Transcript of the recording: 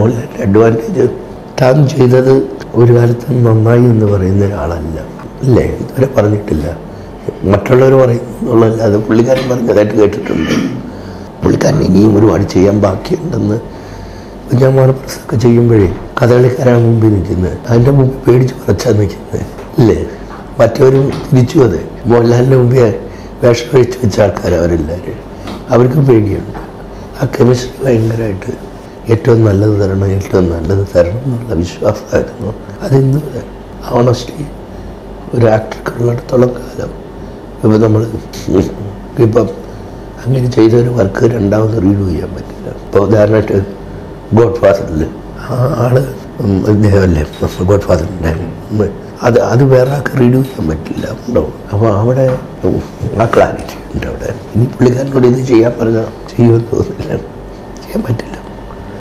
മോഹൻലാലിൻ്റെ അഡ്വാൻറ്റേജ് താൻ ചെയ്തത് ഒരു കാലത്തും നന്നായി എന്ന് പറയുന്ന ഒരാളല്ല ഇല്ലേ ഇതുവരെ പറഞ്ഞിട്ടില്ല മറ്റുള്ളവർ പറയുന്നുള്ളതല്ലാതെ പുള്ളിക്കാരൻ പറഞ്ഞതായിട്ട് കേട്ടിട്ടുണ്ട് പുള്ളിക്കാരൻ ഇനിയും ഒരുപാട് ചെയ്യാൻ ബാക്കിയുണ്ടെന്ന് ഞാൻ പ്രസൊക്കെ ചെയ്യുമ്പോഴേ കഥകളിക്കാരാണ് മുമ്പിൽ നിൽക്കുന്നത് അതിൻ്റെ മുമ്പിൽ പേടിച്ച് കുറച്ചാൽ നിൽക്കുന്നത് ഇല്ലേ മറ്റവരും തിരിച്ചു അതെ മോഹൻലാലിൻ്റെ മുമ്പേ വേഷം കഴിച്ച് വെച്ച ആൾക്കാർ അവരെല്ലാവരും അവർക്കും പേടിയുണ്ട് ആ കെമിസ്ട്രി ഭയങ്കരമായിട്ട് ഏറ്റവും നല്ലത് തരണം ഏറ്റവും നല്ലത് തരണം എന്നുള്ള വിശ്വാസമായിരുന്നു അതിന്ന് ഓണസ്റ്റ്ലി ഒരു ആക്ടർക്കുള്ളിടത്തോളം കാലം ഇപ്പം നമ്മൾ ഇപ്പം അങ്ങനെ ചെയ്ത ഒരു വർക്ക് രണ്ടാമത് റീഡു ചെയ്യാൻ പറ്റില്ല ഇപ്പോൾ ഉദാഹരണമായിട്ട് ഗോഡ് ഫാദറിൽ ആ ആള് ഉം ഇദ്ദേഹമല്ലേ ഗോഡ് ഫാദറിൻ്റെ അത് അത് വേറെ ആൾക്ക് റീഡു ചെയ്യാൻ പറ്റില്ല ഉണ്ടാവും അപ്പോൾ അവിടെ ഉം, ആ ക്ലാരിറ്റി ഉണ്ട് അവിടെ ഇനി പുള്ളിക്കാരനോട് ഇത് ചെയ്യാൻ പറഞ്ഞാൽ ചെയ്യുമെന്ന് തോന്നുന്നില്ല ചെയ്യാൻ പറ്റില്ല